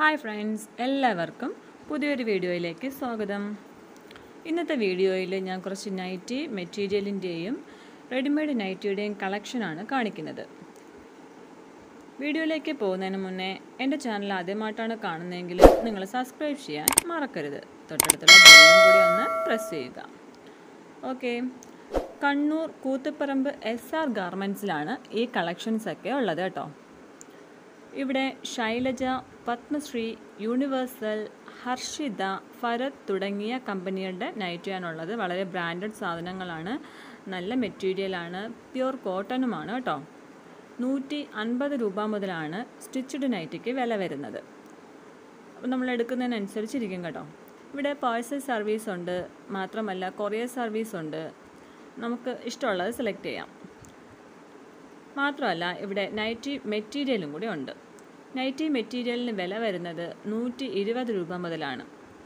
hi friends എല്ലാവർക്കും പുതിയൊരു വീഡിയോയിലേക്ക് സ്വാഗതം ഇന്നത്തെ വീഡിയോയിൽ ഞാൻ കുറച്ച് നൈറ്റി മെറ്റീരിയലിൻ്റെയും റെഡിമെയ്ഡ് നൈറ്റിയുടെയും കളക്ഷനാണ് കാണിക്കുന്നത് വീഡിയോയിലേക്ക് പോകുന്നതിന് മുന്നേ എൻ്റെ ചാനൽ ആദ്യമായിട്ടാണ് കാണുന്നതെങ്കിൽ നിങ്ങൾ സബ്സ്ക്രൈബ് ചെയ്യാൻ മറക്കരുത് തൊട്ടടുത്തുള്ള ബെല്ലും കൂടി ഒന്ന് പ്രസ് ചെയ്യുക okay Kannur Koothuparamba S R ഗാർമെൻറ്റ്സിലാണ് ഈ കളക്ഷൻസ് ഒക്കെ ഉള്ളത് കേട്ടോ ഇവിടെ ശൈലജ പത്മശ്രീ യൂണിവേഴ്സൽ ഹർഷിത ഫരത് തുടങ്ങിയ കമ്പനികളുടെ നൈറ്റിയാണുള്ളത് വളരെ ബ്രാൻഡഡ് സാധനങ്ങളാണ് നല്ല മെറ്റീരിയലാണ് പ്യുർ കോട്ടണുമാണ് കേട്ടോ നൂറ്റി അൻപത് രൂപ മുതലാണ് സ്റ്റിച്ചഡ് നൈറ്റിക്ക് വില വരുന്നത് അപ്പോൾ നമ്മൾ എടുക്കുന്നതിനനുസരിച്ചിരിക്കും കേട്ടോ ഇവിടെ പാഴ്സൽ സർവീസ് ഉണ്ട് മാത്രമല്ല കൊറിയർ സർവീസ് ഉണ്ട് നമുക്ക് ഇഷ്ടമുള്ളത് സെലക്ട് ചെയ്യാം മാത്രമല്ല ഇവിടെ നൈറ്റി മെറ്റീരിയലും കൂടി ഉണ്ട് നൈറ്റി മെറ്റീരിയലിന് വില വരുന്നത് നൂറ്റി ഇരുപത് രൂപ മുതലാണ്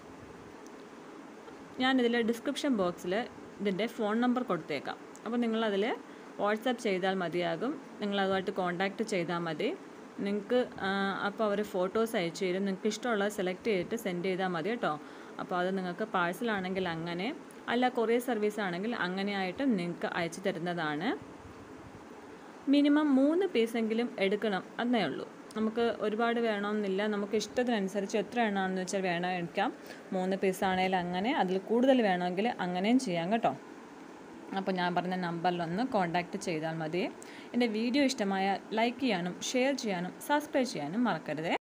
ഞാനിതിൽ ഡിസ്ക്രിപ്ഷൻ ബോക്സിൽ ഇതിൻ്റെ ഫോൺ നമ്പർ കൊടുത്തേക്കാം അപ്പോൾ നിങ്ങളതിൽ വാട്സപ്പ് ചെയ്താൽ മതിയാകും നിങ്ങളതുമായിട്ട് കോൺടാക്റ്റ് ചെയ്താൽ മതി നിങ്ങൾക്ക് അപ്പോൾ അവർ ഫോട്ടോസ് അയച്ചു തരും നിങ്ങൾക്ക് ഇഷ്ടമുള്ളത് സെലക്ട് ചെയ്തിട്ട് സെൻഡ് ചെയ്താൽ മതി കേട്ടോ അപ്പോൾ അത് നിങ്ങൾക്ക് പാഴ്സൽ ആണെങ്കിൽ അങ്ങനെ അല്ല കൊറിയർ സർവീസ് ആണെങ്കിൽ അങ്ങനെയായിട്ട് നിങ്ങൾക്ക് അയച്ചു തരുന്നതാണ് മിനിമം മൂന്ന് പീസെങ്കിലും എടുക്കണം എന്നേ ഉള്ളൂ നമുക്ക് ഒരുപാട് വേണമെന്നില്ല നമുക്ക് ഇഷ്ടത്തിനനുസരിച്ച് എത്ര എണ്ണമാണെന്ന് വെച്ചാൽ വേണം എടുക്കാം മൂന്ന് പീസാണെങ്കിൽ അങ്ങനെ അതിൽ കൂടുതൽ വേണമെങ്കിൽ അങ്ങനെയും ചെയ്യാം കേട്ടോ അപ്പോൾ ഞാൻ പറഞ്ഞ നമ്പറിലൊന്ന് കോൺടാക്റ്റ് ചെയ്താൽ മതി എൻ്റെ വീഡിയോ ഇഷ്ടമായ ലൈക്ക് ചെയ്യാനും ഷെയർ ചെയ്യാനും സബ്സ്ക്രൈബ് ചെയ്യാനും മറക്കരുതേ